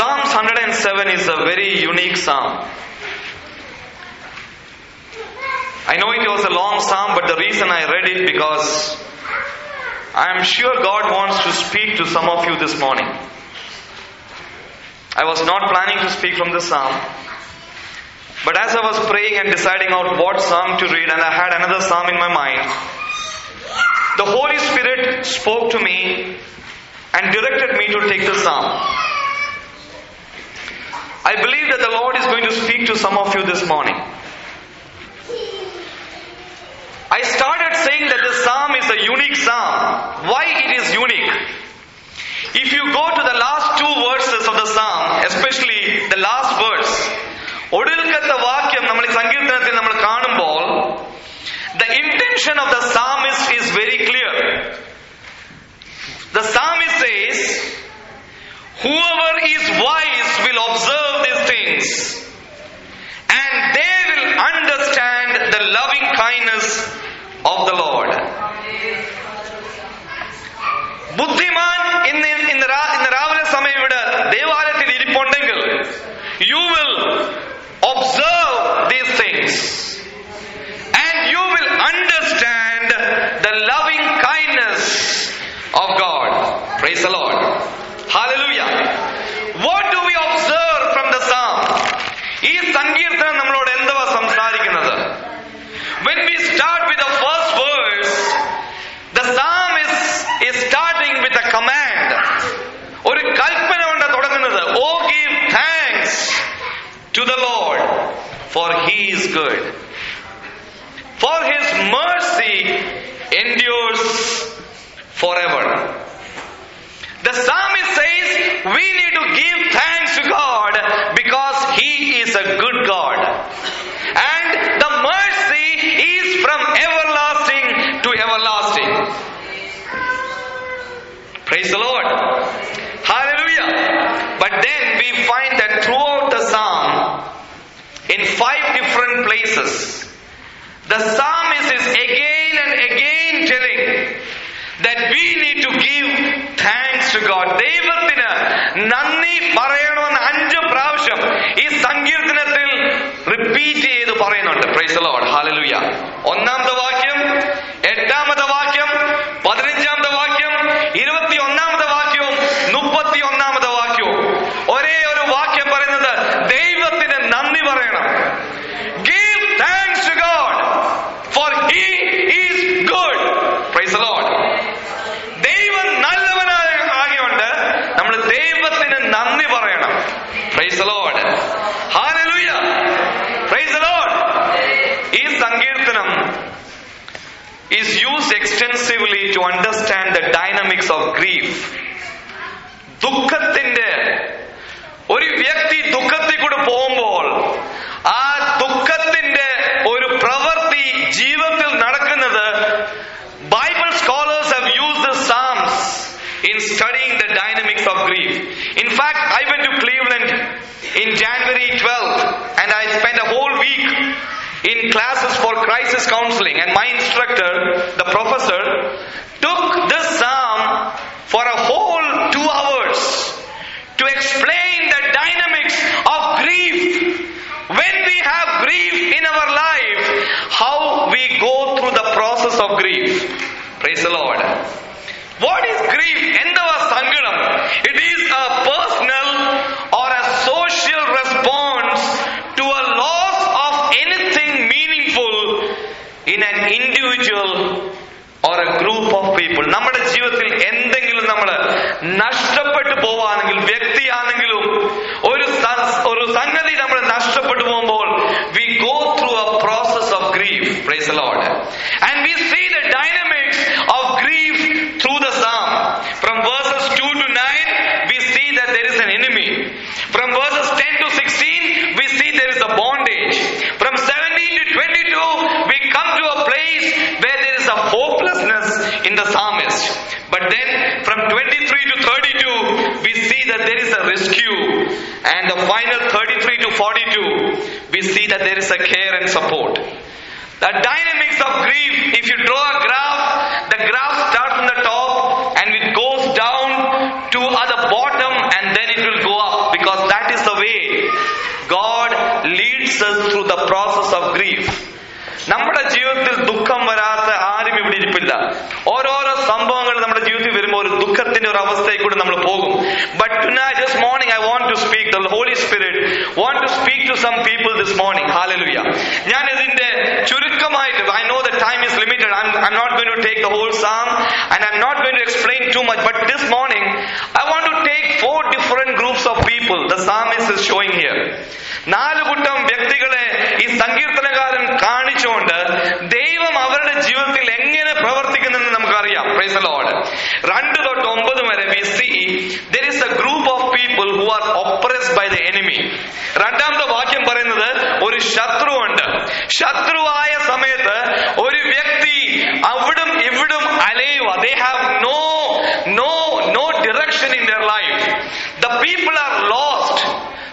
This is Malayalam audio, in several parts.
Psalms 107 is a very unique psalm. I know it was a long psalm, but the reason I read it because I am sure God wants to speak to some of you this morning. I was not planning to speak from this psalm, but as I was praying and deciding out what psalm to read, and I had another psalm in my mind, the Holy Spirit spoke to me and directed me to take this psalm. I believe that the Lord is going to speak to some of you this morning. I started saying that this psalm is a unique psalm. Why it is unique? If you go to the last two verses of the psalm, especially the last verse, ഒടുവിൽക്കത്തെ വാക്യം നമ്മൾ ഈ സങ്കീർത്തനത്തിൽ നമ്മൾ കാണുമ്പോൾ the intention of the psalmist is very clear. The psalmist says, Whoever is wise will observe these things, and they will understand the loving kindness of the Lord. ബുദ്ധിമാൻ ഇന്ന് ഇന്ന് രാ- ഇന്ന് രാവിലെ സമയം ഇവിടെ ദേവാലയത്തിൽ ഇരിപ്പുണ്ടെങ്കിൽ you will observe these things and you will understand the loving kindness of God. Praise the Lord. Hallelujah. What do we observe from the psalm? ഈ സങ്കീർത്തനം നമ്മളോട് എന്തുവാ സംസാരിക്കുന്നത് When we start with the first verse, the psalm is, is starting with a command. ഒരു കൽപ്പന കൊണ്ട് തുടങ്ങുന്നത് oh give thanks to the Lord for he is good for his mercy endures forever. The psalmist says we need to give thanks to God because he is a good God. And the mercy is from everlasting to everlasting. Praise the Lord. Hallelujah. But then we find that throughout the psalm, in five different places, the psalmist is again and again telling that we need to give thanks to God. ദൈവത്തിന് നന്ദി പറയണമെന്ന് അഞ്ച് പ്രാവശ്യം ഈ സങ്കീർത്തനത്തിൽ റിപ്പീറ്റ് ചെയ്ത് പറയുന്നുണ്ട് പ്രൈസ് ലോഡ് ഹാലലുയ ഒന്നാമത്തെ വാക്യം എട്ടാമത്തെ വാക്യം പതിനഞ്ചാമത്തെ വാക്യം ഇരുപത്തി ഒന്നാമത്തെ വാക്യവും മുപ്പത്തി ഒന്നാമത്തെ വാക്യവും ഒരേ ഒരു വാക്യം പറയുന്നത് ദൈവത്തിന് നന്ദി പറയണം Give thanks to God, for He is good. Praise the Lord. ദൈവം നല്ലവനായ ആകെയുണ്ട് നമ്മൾ ദൈവത്തിന് നന്ദി പറയണം praise the Lord. Hallelujah. Praise the Lord. ഈ സങ്കീർത്തനം is used extensively to understand the dynamics of grief. ദുഃഖത്തിന്റെ ഒരു വ്യക്തി ദുഃഖത്തിൽ കൂടെ പോകുമ്പോൾ ആ ദുഃഖത്തിന്റെ ഒരു പ്രവൃത്തി ജീവിതത്തിൽ നടക്കുന്നത് Bible scholars have used the psalms in studying the dynamics of grief in fact i went to cleveland in january 12th and i spent a whole week in classes for crisis counseling and my instructor the professor took this psalm for a whole 2 hours to explain the dynamics of grief. When we have grief in our life, how we go through the process of grief. Praise the Lord. What is grief? എന്തുവാ സങ്കടം It is a personal or a social response to a loss of anything meaningful in an individual or a group of people നമ്മുടെ ജീവിതത്തിൽ എന്തെങ്കിലും നമ്മൾ നഷ്ടപ്പെട്ടു പോവാണെങ്കിൽ വ്യക്തിയാണെങ്കിലും ഒരു സ- ഒരു സംഗതി നമ്മൾ നഷ്ടപ്പെട്ടു പോകുമ്പോൾ we go through a process of grief praise Lord and we see the dynamics of grief through the psalm from verses 2 to 9 we see that there is an enemy from verses 10 to 16 we see there is a bondage from 17 to 22 we come to a place where there is a hopelessness in the psalmist but then from 23 to 32 we see that there is a rescue and the final 33 to 42 we see that there is a care and support the dynamics of grief if you draw a graph the graph starts from the top and it goes down to at the bottom and then it will go up because ഒരു അവസ്ഥയിൽ കൂടെ നമ്മൾ പോകും but this morning I want to speak the Holy Spirit want to speak to some people this morning hallelujah ഞാൻ ഇതിന്റെ ചുരുക്കമായിട്ട് I know the time is limited I'm not going to take the whole psalm and I'm not going to explain too much but this morning I want to take four different groups of people the psalmist is showing here നാല് കൂട്ടം വ്യക്തികളെ ഈ സങ്കീർത്തനകാരൻ കാണിച്ചുകൊണ്ട് ദൈവം അവരുടെ ജീവിതത്തിൽ എങ്ങനെ പ്രവർത്തിക്കുന്നെന്ന് നമുക്കറിയാം പ്രൈസ് ലോഡ് രണ്ട് തൊട്ട് ഒമ്പത് വരെ we see there is a group of people who are oppressed by the enemy രണ്ടാമത്തെ വാക്യം പറയുന്നത് ഒരു ശത്രുവുണ്ട് ശത്രുവായ സമയത്ത് ഒരു വ്യക്തി അവിടും ഇവിടും അലയുക they have no no no direction in their life the people are lost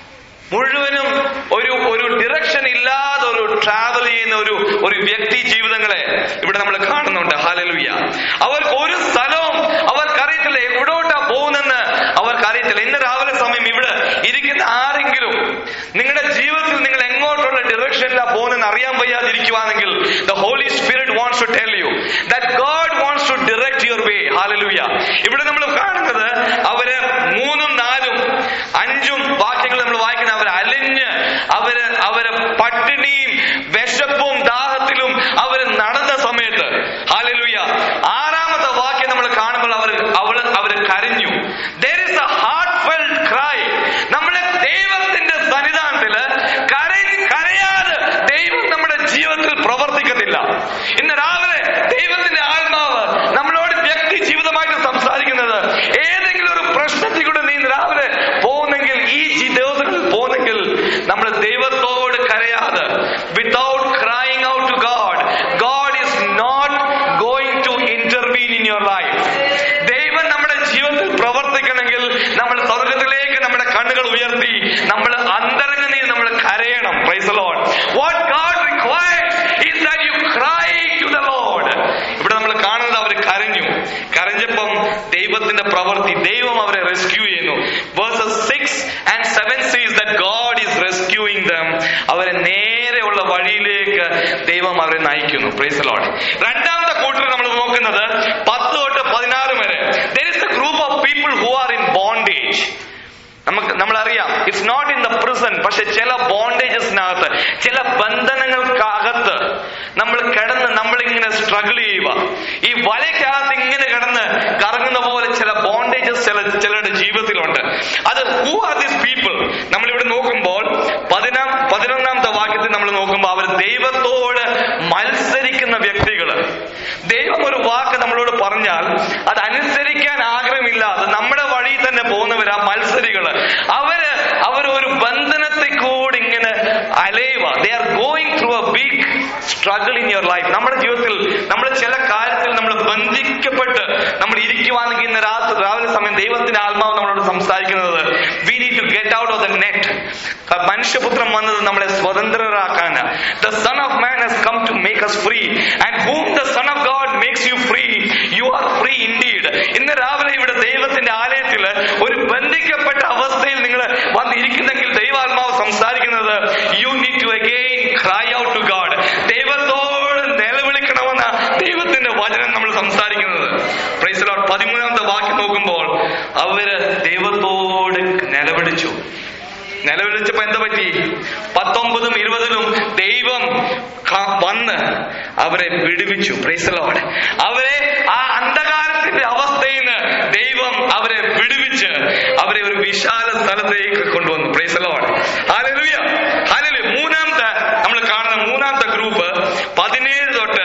മുഴുവനും ഒരു ഒരു ഡിറക്ഷൻ ഇല്ലാതെ ഒരു ട്രാവൽ ചെയ്യുന്ന ഒരു ഒരു വ്യക്തി ജീവിതങ്ങളെ ഇവിടെ നമ്മൾ കാണുന്നുണ്ട് ഹാലലുയ അവർക്ക് ഒരു സ്ഥലവും അവർക്കറിയത്തില്ല എവിടോട്ടാ പോകുന്നെന്ന് അവർക്കറിയത്തില്ല ഇന്ന് രാവിലെ സമയം ഇവിടെ ഇരിക്കുന്ന ആരെങ്കിലും നിങ്ങളുടെ ജീവിതത്തിൽ നിങ്ങൾ എങ്ങോട്ടുള്ള ഡിറക്ഷനിലാ പോകുന്നെന്ന് അറിയാൻ വയ്യാതിരിക്കുവാണെങ്കിൽ the Holy Spirit wants to tell you that God wants to direct your way hallelujah ഇവിടെ നമ്മൾ കാണുന്നത് അവര് മൂന്നും നാലും അഞ്ചും വാക്യങ്ങൾ നമ്മൾ വായിക്കുന്ന അവർ അലിഞ്ഞ് അവര് അവര് പട്ടിണിയും വിശപ്പും ദാഹത്തിലും അവര് നടന്ന സമയത്ത് ഹാലലുയ ആറാമത്തെ വാക്യം നമ്മൾ കാണുമ്പോൾ അവർ അവള് അവര് കരഞ്ഞു there is a heartfelt cry നമ്മളെ ദൈവത്തിന്റെ സന്നിധാനത്തില് കരഞ്ഞ് കരയാതെ ദൈവം നമ്മുടെ ജീവിതത്തിൽ പ്രവർത്തിക്കത്തില്ല ഇന്ന് രാവിലെ ദൈവത്തിന്റെ ആത്മാവ് നമ്മളോട് വ്യക്തി ജീവിതമായിട്ട് സംസാരിക്കുന്നത് ഏതെങ്കിലും ഒരു പ്രശ്നത്തിൽ കൂടെ നീ ഇന്ന് രാവിലെ പോകുന്നെങ്കിൽ ഈ ജി- ദിവസങ്ങളിൽ പോകുന്നെങ്കിൽ നമ്മൾ ദൈവത്തോട് കരയാതെ without crying out to God God is not going to intervene in your life ദൈവം നമ്മുടെ ജീവിതത്തിൽ പ്രവർത്തിക്കണമെങ്കിൽ നമ്മൾ സ്വർഗത്തിലേക്ക് നമ്മുടെ കണ്ണുകൾ ഉയർത്തി നമ്മൾ അന്തരംഗത്തിൽ നമ്മൾ കരയണം praise Lord what God requires is that you cry to the Lord ഇവിടെ നമ്മൾ കാണുന്നത് അവർ കരഞ്ഞു കരഞ്ഞപ്പം ദൈവത്തിന്റെ പ്രവൃത്തി ദൈവം അവരെ റെസ്ക്യൂ ചെയ്യുന്നു verses six and seven sees that God is rescuing them അവരെ നേരെയുള്ള വഴിയിലേക്ക് ദൈവം അവരെ നയിക്കുന്നു പ്രൈസ് ലോഡ് രണ്ടാമത്തെ കൂട്ടർ നമ്മൾ നോക്കുന്നത് പത്ത് തൊട്ട് പതിനാറ് വരെ there is a group of people who are in bondage നമുക്ക് നമ്മളറിയാം it's not in the prison പക്ഷെ ചില ബോണ്ടേജസിനകത്ത് ചില ബന്ധനങ്ങൾക്കകത്ത് നമ്മൾ കിടന്ന് നമ്മൾ ഇങ്ങനെ സ്ട്രഗിൾ ചെയ്യുക ഈ വലയ്ക്കകത്ത് ഇങ്ങനെ കിടന്ന് കറങ്ങുന്ന പോലെ ചില ബോണ്ടേജസ് ചില ചിലരുടെ ജീവിതത്തിലുണ്ട് അത് ഹൂ ആർ ദിസ് പീപ്പിൾ നമ്മളിവിടെ നോക്കുമ്പോൾ പതിനാം പതിനൊന്നാമത്തെ വാക്യത്തിൽ നമ്മൾ നോക്കുമ്പോൾ അവർ ദൈവത്തോട് മത്സരിക്കുന്ന വ്യക്തികള് ദൈവം ഒരു വാക്ക് നമ്മളോട് പറഞ്ഞാൽ അത് അനുസരിക്കാൻ ആഗ്രഹമില്ലാതെ നമ്മുടെ വഴി തന്നെ പോകുന്നവരാ മത്സരികള് അവര് അവർ ഒരു ബന്ധനത്തെ കൂടി ഇങ്ങനെ അലയുക they are going through a big struggle in your life നമ്മുടെ ജീവിതത്തിൽ നമ്മൾ ചില കാര്യത്തിൽ നമ്മൾ ബന്ധിക്കപ്പെട്ട് നമ്മൾ ഇരിക്കുവാണെങ്കിൽ ഇന്ന് രാത്രി രാവിലെ സമയം ദൈവത്തിന്റെ ആത്മാവ് നമ്മളോട് സംസാരിക്കുന്നത് we need to get out of the net മനുഷ്യപുത്രം വന്നത് നമ്മളെ സ്വതന്ത്രരാക്കാൻ the Son of Man has come to make us free and whom the son of god makes you free you are free indeed ഇന്ന് രാവിലെ ഇവിടെ ദൈവത്തിന്റെ ആലയത്തിൽ ഒരു ബന്ധിക്കപ്പെട്ട അവസ്ഥയിൽ നിങ്ങൾ വന്നിരിക്കുന്നെങ്കിൽ ദൈവാത്മാവ് സംസാരിക്കുന്നത് you need to again cry out to God ദൈവത്തോട് നിലവിളിക്കണമെന്ന ദൈവത്തിന്റെ വചനം നമ്മൾ സംസാരിക്കുന്നത് പ്രൈസ് ലോർഡ് പതിമൂന്നാമത്തെ വാക്യം നോക്കുമ്പോൾ അവര് ദൈവത്തോട് നിലവിളിച്ചു നിലവിളിച്ചപ്പോ എന്താ പറ്റി പത്തൊമ്പതും ഇരുപതിലും ദൈവം ക- വന്ന് അവരെ വിടുവിച്ചു പ്രൈസലോട് അവരെ ആ അന്ധകാരത്തിന്റെ അവസ്ഥയിൽ നിന്ന് ദൈവം അവരെ വിടുവിച്ച് അവരെ ഒരു വിശാല സ്ഥലത്തേക്ക് കൊണ്ടുവന്നു പ്രൈസലോട് ഹാലലുയ ഹാലലു മൂന്നാമത്തെ നമ്മൾ കാണുന്ന മൂന്നാമത്തെ ഗ്രൂപ്പ് പതിനേഴ് തൊട്ട്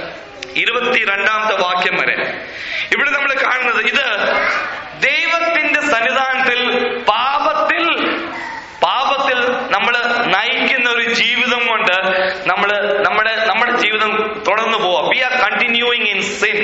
ഇരുപത്തിരണ്ടാമത്തെ വാക്യം വരെ ഇവിടെ നമ്മൾ കാണുന്നത് ഇത് ദൈവത്തിന്റെ സന്നിധാനത്തിൽ പാപത്തിൽ പാപത്തിൽ നമ്മൾ നയിക്കുന്ന ഒരു ജീവിതം കൊണ്ട് നമ്മൾ നമ്മുടെ നമ്മുടെ ജീവിതം തുടർന്നു പോവാം we are continuing in sin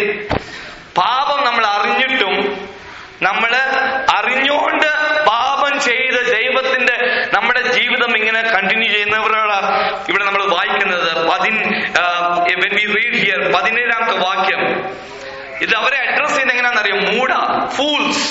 പാപം നമ്മൾ അറിഞ്ഞിട്ടും നമ്മള് അറിഞ്ഞുകൊണ്ട് പാപം ചെയ്ത് ദൈവത്തിന്റെ നമ്മുടെ ജീവിതം ഇങ്ങനെ കണ്ടിന്യൂ ചെയ്യുന്നവരോട് ഇവിടെ നമ്മൾ വായിക്കുന്നത് പതിൻ വെൻ വി റീഡ് ഹിയർ പതിനേഴാമത്തെ വാക്യം ഇത് അവരെ അഡ്രസ് ചെയ്യുന്ന എങ്ങനെയാണെന്നറിയാം മൂട fools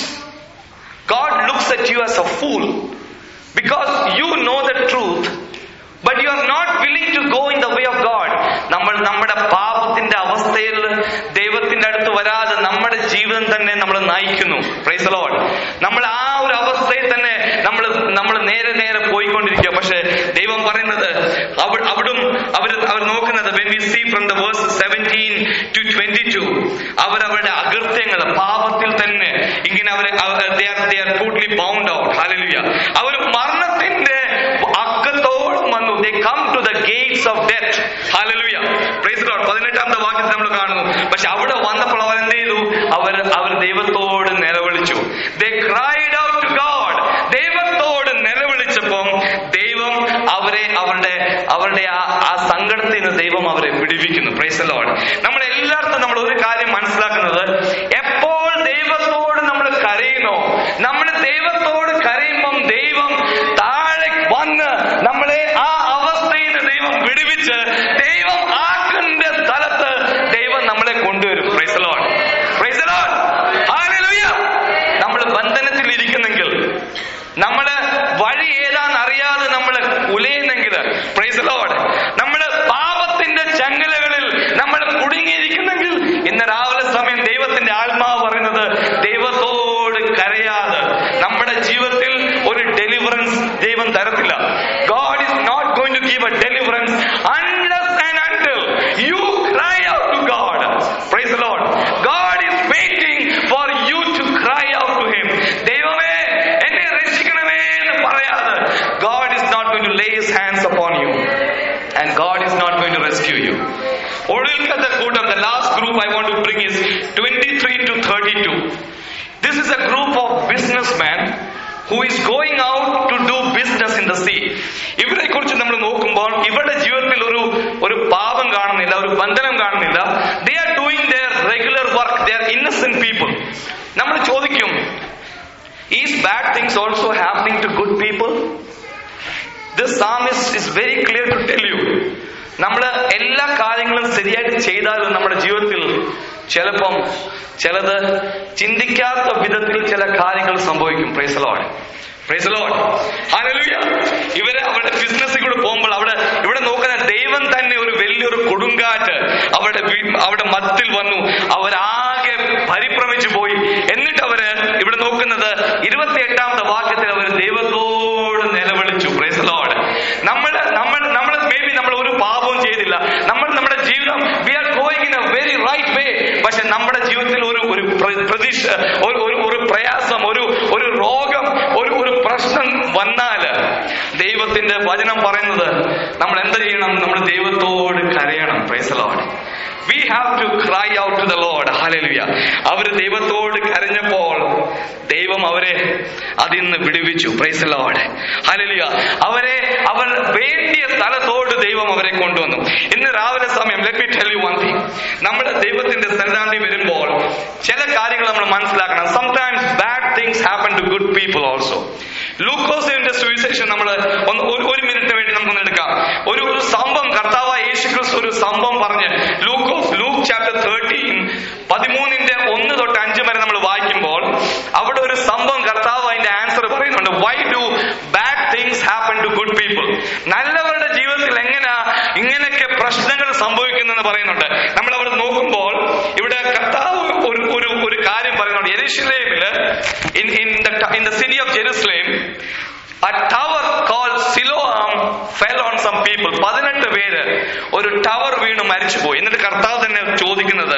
God looks at you as a fool because you know the truth but you are not willing to go in the way of God നമ്മൾ നമ്മുടെ പാപത്തിന്റെ അവസ്ഥയിൽ ദൈവത്തിന്റെ അടുത്ത് വരാതെ നമ്മുടെ ജീവിതം തന്നെ നമ്മൾ നയിക്കുന്നു പ്രൈസ് ലോഡ് നമ്മൾ ആ ഒരു അവസ്ഥയിൽ തന്നെ നമ്മൾ നമ്മൾ നേരെ നേരെ പോയിക്കൊണ്ടിരിക്കുക പക്ഷെ ദൈവം പറയുന്നത് അവ- അവിടും അവർ അവർ നോക്കുന്നത് when we see from the verse 17 to 22 അവർ അവരുടെ അകൃത്യങ്ങൾ പാപത്തിൽ തന്നെ ഇങ്ങനെ അവരെ they are they are totally bound out hallelujah അവർ മരണത്തിന്റെ അക്കത്തോളം വന്നു they come to the gates of death hallelujah praise god പതിനെട്ടാമത്തെ വാക്യത്തിൽ നമ്മൾ കാണുന്നു പക്ഷെ അവിടെ വന്നപ്പോൾ അവർ എന്ത് ചെയ്തു അവർ അവർ ദൈവത്തോട് നിലവിളിച്ചു they cried out to god ദൈവത്തോട് നിലവിളിച്ചപ്പം ദൈവം അവരെ അവരുടെ അവരുടെ ആ ആ സങ്കടത്തിൽ നിന്ന് ദൈവം അവരെ വിടിവിക്കുന്നു പ്രൈസ് ലോഡ് നമ്മൾ എല്ലായിടത്തും നമ്മൾ ഒരു കാര്യം മനസ്സിലാക്കുന്നത് എപ്പോൾ ദൈവത്തോട് നമ്മൾ കരയുന്നോ നമ്മൾ ദൈവത്തോട് കരയുമ്പം ദൈവം താഴെ വന്ന് നമ്മളെ ആ അവസ്ഥയിൽ നിന്ന് ദൈവം വിടുവിച്ച് ദൈവം ആക്കുന്ന സ്ഥലത്ത് ദൈവം നമ്മളെ കൊണ്ടുവരും praise Lord praise Lord hallelujah നമ്മൾ ബന്ധനത്തിൽ ഇരിക്കുന്നെങ്കിൽ നമ്മള് വഴി ഏതാന്ന് അറിയാതെ നമ്മൾ ഉലയുന്നെങ്കിൽ പ്രൈസ് ലോഡ് നമ്മൾ പാപത്തിന്റെ ചങ്ങലകളിൽ നമ്മൾ കുടുങ്ങിയിരിക്കുന്നെങ്കിൽ ഇന്ന് രാവിലെ സമയം ദൈവത്തിന്റെ ആത്മാവ് പറയുന്നത് ദൈവത്തോട് കരയാതെ നമ്മുടെ ജീവിതത്തിൽ ഒരു ഡെലിവറൻസ് ദൈവം തരത്തില്ല God is not going to give a deliverance unless and until you cry out to God praise Lord God is waiting for you to cry out to him ദൈവമേ എന്നെ രക്ഷിക്കണമേ എന്ന് പറയാതെ God is not going to lay his hands upon you and God is not going to rescue you ഒടുവിൽക്കത്തെ കൂട്ടം the last group I want to bring is 23 to 32 this is a group of businessmen who is going out to do business in the sea ഇവരെ കുറിച്ച് നമ്മൾ നോക്കുമ്പോൾ ഇവരുടെ ജീവിതത്തിൽ ഒരു ഒരു പാപം കാണുന്നില്ല ഒരു ബന്ധനം കാണുന്നില്ല they are doing their regular work they are innocent people നമ്മൾ ചോദിക്കും is bad things also happening to good people this psalmist is very clear to tell you നമ്മൾ എല്ലാ കാര്യങ്ങളും ശരിയായിട്ട് ചെയ്താലും നമ്മുടെ ജീവിതത്തിൽ ചിലപ്പം ചിലത് ചിന്തിക്കാത്ത വിധത്തിൽ ചില കാര്യങ്ങൾ സംഭവിക്കും പ്രൈസലോട് പ്രൈസലോട് ഹല്ലേലൂയ ഇവര് അവരുടെ ബിസിനസ്സിൽ കൂടെ പോകുമ്പോൾ അവിടെ ഇവിടെ നോക്കുന്ന ദൈവം തന്നെ ഒരു വലിയൊരു കൊടുങ്കാറ്റ് അവരുടെ വീ- അവരുടെ മത്തിൽ വന്നു അവരാകെ പരിഭ്രമിച്ചു പോയി എന്നിട്ട് അവര് ഇവിടെ നോക്കുന്നത് ഇരുപത്തി എട്ടാമത്തെ വാക്യത്തിൽ അവർ ദൈവത്തോട് നിലവിളിച്ചു പ്രൈസലോട് നമ്മൾ നമ്മൾ നമ്മൾ മേ ബി നമ്മൾ ഒരു പാപവും ചെയ്തില്ല നമ്മൾ നമ്മുടെ ജീവിതം we are going in a very right way പക്ഷെ നമ്മുടെ ജീവിതത്തിൽ ഒരു ഒരു പ്ര- പ്രതീക്ഷ ഒരു ഒരു ഒരു പ്രയാസം ഒരു ഒരു രോഗം ഒരു ഒരു പ്രശ്നം വന്നാല് ദൈവത്തിന്റെ വചനം പറയുന്നത് നമ്മൾ എന്ത് ചെയ്യണം നമ്മൾ ദൈവത്തോട് കരയണം praise Lord we have to cry out to the Lord hallelujah അവര് ദൈവത്തോട് കരഞ്ഞപ്പോൾ ദൈവം അവരെ അതിൽ നിന്ന് വിടുവിച്ചു പ്രൈസ് ലോഡ് ഹല്ലേലൂയ അവരെ അവർ വേണ്ടിയ സ്ഥലത്തോട് ദൈവം അവരെ കൊണ്ടുവന്നു ഇന്ന് രാവിലെ സമയം let me tell you one thing നമ്മുടെ ദൈവത്തിന്റെ സന്നിധാനത്തിൽ വരുമ്പോൾ ചില കാര്യങ്ങൾ നമ്മൾ മനസ്സിലാക്കണം sometimes bad things happen to good people also ലൂക്കോസിന്റെ സുവിശേഷം നമ്മൾ ഒന്ന് ഒരു ഒരു മിനിറ്റ് വേണ്ടി നമുക്കൊന്ന് എടുക്കാം ഒരു ഒരു സംഭവം കർത്താവായ യേശു ക്രിസ്തു ഒരു സംഭവം പറഞ്ഞ് ലൂക്കോസ് ലൂക്ക് ചാപ്റ്റർ തേർട്ടീൻ പതിമൂന്നിന്റെ ഒന്ന് തൊട്ട് അഞ്ച് വരെ നമ്മൾ വായിക്കുമ്പോൾ അവിടെ ഒരു സംഭവം കർത്താവ് അതിന്റെ ആൻസർ പറയുന്നുണ്ട് why do bad things happen to good people നല്ലവരുടെ ജീവിതത്തിൽ എങ്ങനെയാ ഇങ്ങനെയൊക്കെ പ്രശ്നങ്ങൾ സംഭവിക്കുന്നെന്ന് പറയുന്നുണ്ട് നമ്മൾ അവിടെ നോക്കുമ്പോൾ ഇവിടെ കർത്താവ് ഒരു ഒരു ഒരു കാര്യം പറയുന്നുണ്ട് യെരൂശലേമില് in in the in the city of Jerusalem a tower called Siloam fell on some people പതിനെട്ട് പേര് ഒരു ടവർ വീണ് മരിച്ചുപോയി എന്നിട്ട് കർത്താവ് തന്നെ ചോദിക്കുന്നത്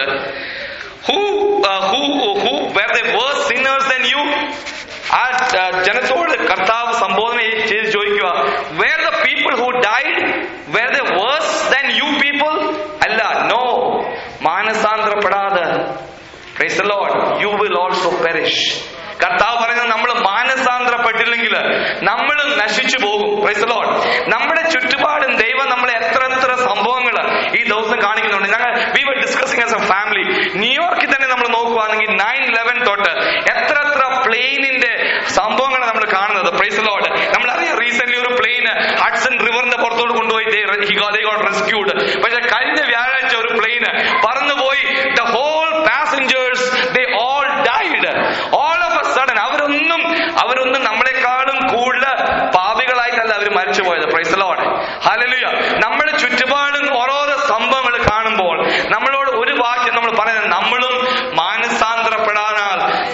who who who were the worse sinners than you ah ah, ജനത്തോട് കർത്താവ് സംബോധന ചെയ്ത് ചോദിക്കുക were the people who died were the worse than you people അല്ല നോ മാനസാന്തരപ്പെടാതെ Praise the Lord. You will also perish. കർത്താവ് പറയുന്നത് നമ്മൾ മാനസാന്തരപ്പെട്ടില്ലെങ്കിൽ നമ്മൾ നശിച്ചു പോകും Praise the Lord. നമ്മുടെ ചുറ്റുപാടും ദൈവം നമ്മളെ എത്ര എത്ര സംഭവങ്ങൾ ഈ ദിവസം കാണിക്കുന്നുണ്ട് ഞങ്ങൾ we were discussing as a family ന്യൂയോർക്കിൽ തന്നെ നമ്മൾ നോക്കുവാണെങ്കിൽ നയൻ ഇലവൻ തൊട്ട് എത്ര എത്ര പ്ലെയിനിന്റെ സംഭവങ്ങൾ നമ്മൾ കാണുന്നത് പ്രൈസ് ലോഡ് നമ്മൾ അറിയാം റീസെന്റ് ഒരു പ്ലെയിൻ ഹഡ്സൺ റിവറിന്റെ പുറത്തോട്ട് കൊണ്ടുപോയി റെസ്ക്യൂഡ് പക്ഷെ കഴിഞ്ഞ വ്യാഴാഴ്ച ഒരു പ്ലെയിൻ പറന്നുപോയി the whole passengers they all died all of a sudden അവരൊന്നും അവരൊന്നും നമ്മളെക്കാളും കൂടുതൽ പാപികളായിട്ടല്ല അവർ മരിച്ചുപോയത് പ്രൈസ് ലോഡ് ഹല്ലേലൂയ നമ്മുടെ ചുറ്റുപാടും ഓരോരോ സംഭവങ്ങൾ കാണുമ്പോൾ നമ്മളോട് ഒരു വാക്യം നമ്മൾ പറയുന്നത് നമ്മളും മാനസാന്തരപ്പെട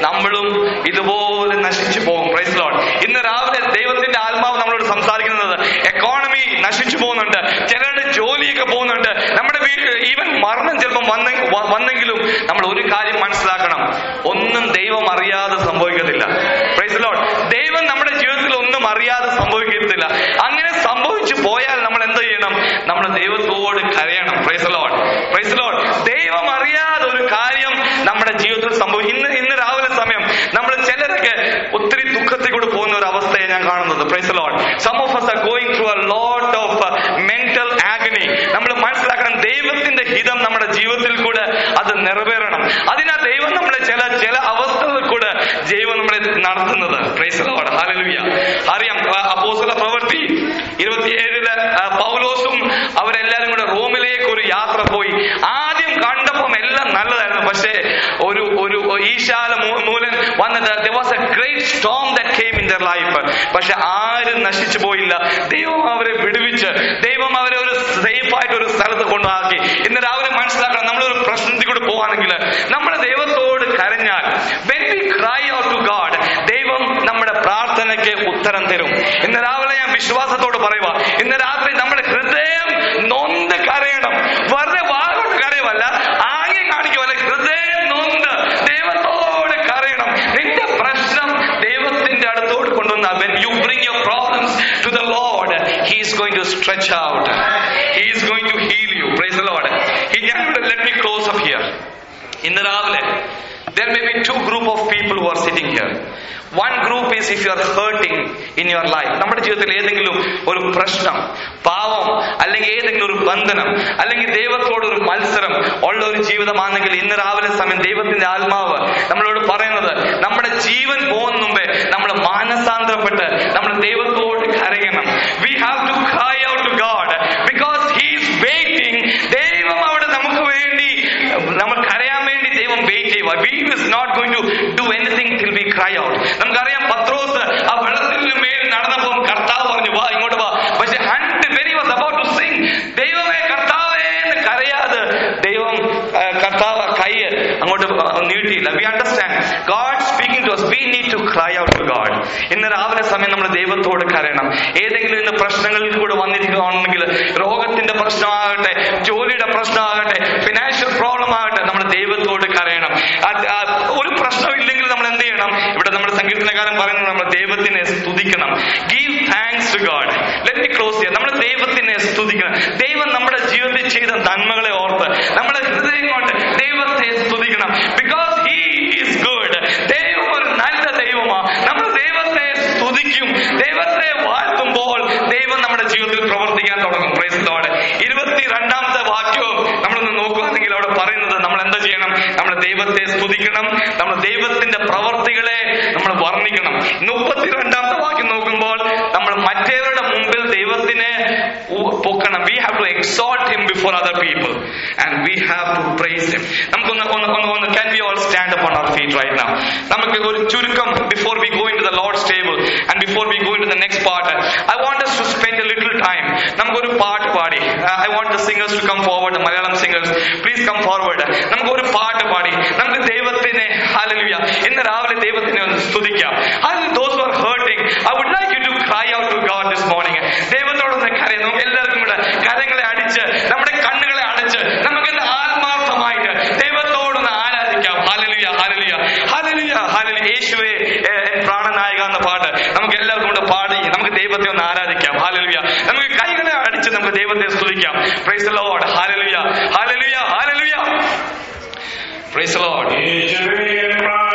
നമ്മളും ഇതുപോലെ നശിച്ചു പോകും പ്രൈസ് ലോഡ് ഇന്ന് രാവിലെ ദൈവത്തിന്റെ ആത്മാവ് നമ്മളോട് സംസാരിക്കുന്നത് എക്കോണമി നശിച്ചു പോകുന്നുണ്ട് ചിലരുടെ ജോലിയൊക്കെ പോകുന്നുണ്ട് നമ്മുടെ ഈവൻ മരണം ചിലപ്പം വന്നെ വ- വന്നെങ്കിലും നമ്മൾ ഒരു കാര്യം മനസ്സിലാക്കണം ഒന്നും ദൈവം അറിയാതെ സംഭവിക്കത്തില്ല പ്രൈസ് ലോഡ് ദൈവം നമ്മുടെ ജീവിതത്തിൽ ഒന്നും അറിയാതെ സംഭവിക്കത്തില്ല അങ്ങനെ സംഭവിച്ചു പോയാൽ നമ്മൾ എന്ത് ചെയ്യണം നമ്മൾ ദൈവത്തോട് കരയണം പ്രൈസ് ലോഡ് പ്രൈസ് ലോഡ് ദൈവം അറിയാതെ ഒരു കാര്യം നമ്മുടെ ജീവിതത്തിൽ സംഭവിക്കും ഇന്ന് ഇന്ന് രാവിലെ സമയം നമ്മൾ ചിലരൊക്കെ ഒത്തിരി ദുഃഖത്തിൽ കൂടെ പോകുന്ന ഒരു അവസ്ഥയെ ഞാൻ കാണുന്നത് praise Lord some of us are going through a lot of uh, mental agony നമ്മൾ മനസ്സിലാക്കണം ദൈവത്തിന്റെ ഹിതം നമ്മുടെ ജീവിതത്തിൽ കൂടെ അത് നിറവേറണം അതിനാ ദൈവം നമ്മളെ ചില ചില അവസ്ഥകളിൽ കൂടെ ദൈവം നമ്മളെ നടത്തുന്നത് പ്രൈസ് ലോഡ് ഹാലലുയ അറിയാം അപ്പോസ്തല പ്രവൃത്തി ഇരുപത്തിയേഴില് ആ, പൗലോസും അവരെല്ലാരും കൂടെ റോമിലേക്ക് ഒരു യാത്ര പോയി ആദ്യം കണ്ടപ്പം എല്ലാം നല്ലതായിരുന്നു പക്ഷേ ഒരു ഒരു ഈശാല മൂ- മൂലൻ വന്നത് there was a great storm that came in their life പക്ഷെ ആരും നശിച്ചു പോയില്ല ദൈവം അവരെ വിടുവിച്ച് ദൈവം അവരെ ഒരു സേഫ് ആയിട്ട് ഒരു സ്ഥലത്ത് കൊണ്ടാക്കി ഇന്ന് രാവിലെ മനസ്സിലാക്കണം നമ്മളൊരു പ്രശ്നത്തിൽ കൂടെ പോവാണെങ്കിൽ നമ്മൾ ദൈവത്തോട് കരഞ്ഞാൽ when we cry out to God ദൈവം നമ്മുടെ പ്രാർത്ഥനയ്ക്ക് ഉത്തരം തരും ഇന്ന് രാവിലെ ഞാൻ വിശ്വാസത്തോട് പറയുക ഇന്ന് രാത്രി നമ്മുടെ ഹൃദയം നൊന്ത് കരയണം വെറുതെ വാഗോട്ട് കരയുമല്ല ആംഗ്യം കാണിക്കുമല്ല ഹൃദയം നൊന്ത് ദൈവത്തോട് കരയണം നിന്റെ പ്രശ്നം ദൈവത്തിന്റെ അടുത്തോട് കൊണ്ടുവന്ന when you bring your problems to the Lord he is going to stretch out he is going to heal you praise the Lord he ഞാനിവിടെ let me close up here ഇന്ന് രാവിലെ there may be two group of people who are sitting here one group is if you are hurting in your life നമ്മുടെ ജീവിതത്തിൽ ഏതെങ്കിലും ഒരു പ്രശ്നം പാവം അല്ലെങ്കിൽ ഏതെങ്കിലും ഒരു ബന്ധനം അല്ലെങ്കിൽ ദൈവത്തോട് ഒരു മത്സരം ഉള്ള ഒരു ജീവിതമാണെങ്കിൽ ഇന്ന് രാവിലെ സമയം ദൈവത്തിന്റെ ആത്മാവ് നമ്മളോട് പറയുന്നത് നമ്മുടെ ജീവൻ പോകുന്ന മുമ്പേ നമ്മൾ മാനസാന്തരപ്പെട്ട് നമ്മൾ ദൈവത്തോട് കരയണം we have to cry out to God because he's waiting ദൈവം അവിടെ നമുക്ക് വേണ്ടി നമ്മൾ കരയാൻ വേണ്ടി ദൈവം വെയിറ്റ് ചെയ്യുക we is not going to do anything till we cry out നമുക്കറിയാം പത്രോസ് ആ വെള്ളത്തിന് മേൽ നടന്നപ്പം കർത്താവ് പറഞ്ഞു വാ ഇങ്ങോട്ട് വാ പക്ഷെ hunt very was about to sink ദൈവമേ കർത്താവേ എന്ന് കരയാതെ ദൈവം ആ, കർത്താവ് കൈ അങ്ങോട്ട് നീട്ടിയില്ല we understand God speaking to us we need to cry out to God ഇന്ന് രാവിലെ സമയം നമ്മൾ ദൈവത്തോട് കരയണം ഏതെങ്കിലും ഇന്ന് പ്രശ്നങ്ങളിൽ കൂടെ വന്നിരിക്കുകയാണെങ്കിൽ രോഗത്തിന്റെ പ്രശ്നമാകട്ടെ ജോലിയുടെ പ്രശ്നമാകട്ടെ ഫിനാൻഷ്യൽ പ്രോബ്ലം ആകട്ടെ നമ്മൾ ദൈവത്തോട് കരയണം അത് ആ ഒരു പ്രശ്നം ഇല്ലെങ്കിൽ നമ്മൾ എന്ത് ചെയ്യണം ഇവിടെ നമ്മുടെ സങ്കീർത്തനകാരൻ പറയുന്നത് നമ്മൾ ദൈവത്തിനെ സ്തുതിക്കണം give thanks to God let me close ചെയ്യാം നമ്മൾ ദൈവത്തിനെ സ്തുതിക്കണം ദൈവം നമ്മുടെ ജീവിതത്തിൽ ചെയ്ത നന്മകളെ ഓർത്ത് നമ്മുടെ ഹൃദയം കൊണ്ട് ദൈവത്തെ സ്തുതിക്കണം ബിക്കോസ് ഹീ ഈസ് ഗുഡ് ദൈവം ഒരു നല്ല ദൈവമാണ് നമ്മൾ ദൈവത്തെ സ്തുതിക്കും ദൈവത്തെ വാഴ്ത്തുമ്പോൾ ദൈവം നമ്മുടെ ജീവിതത്തിൽ പ്രവർത്തിക്കാൻ തുടങ്ങും പ്രൈസ് ലോഡ് ഇരുപത്തി രണ്ടാമത്തെ വാക്യവും നമ്മളൊന്ന് നോക്കുകയാണെങ്കിൽ അവിടെ പറയുന്നത് നമ്മൾ എന്താ ചെയ്യണം നമ്മൾ ദൈവത്തെ സ്തുതിക്കണം നമ്മൾ ദൈവത്തിന്റെ പ്രവർത്തികളെ നമ്മൾ വർണ്ണിക്കണം മുപ്പത്തിരണ്ടാമത്തെ വാക്യം നോക്കുമ്പോൾ നമ്മൾ മറ്റേവരുടെ മുമ്പിൽ ദൈവത്തിനെ ഉ- പൊക്കണം we have to exalt him before other people and we have to praise him നമുക്കൊന്ന് ഒന്ന് ഒന്ന് ഒന്ന് can we all stand up on our feet right now നമുക്ക് ഒരു ചുരുക്കം before we go into the Lord's table and before we go into the next part I want us to spend a little time നമുക്കൊരു പാട്ട് പാടി I want the singers to come forward the Malayalam singers please come forward നമുക്ക് ഒരു പാട്ട് പാടി നമുക്ക് ദൈവത്തിനെ ഹല്ലേലൂയ ഇന്ന് രാവിലെ ദൈവത്തിനെ ഒന്ന് സ്തുതിക്കാം അത് those who are hurting I would like you to cry out to God this morning ദൈവത്തോടൊന്ന് കരയും നമുക്ക് എല്ലാവർക്കും കൂടെ കരങ്ങളെ അടിച്ച് നമ്മുടെ കണ്ണുകളെ അടച്ച് നമുക്ക് ഇന്ന് ആത്മാർത്ഥമായിട്ട് ദൈവത്തോടൊന്ന് ആരാധിക്കാം ഹല്ലേലൂയ ഹല്ലേലൂയ ഹല്ലേലൂയ ഹല്ലേലൂയ യേശുവേ ഏ, എൻ പ്രാണനായക എന്ന പാട്ട് നമുക്ക് എല്ലാവർക്കും കൂടെ പാടി നമുക്ക് ദൈവത്തെ ഒന്ന് ആരാധിക്കാം ഹല്ലേലൂയ നമുക്ക് കൈകളെ അടിച്ച് നമുക്ക് ദൈവത്തെ സ്തുതിക്കാം praise Lord hallelujah hallelujah hallelujah praise Lord യേശുവേ പ്രാണനായക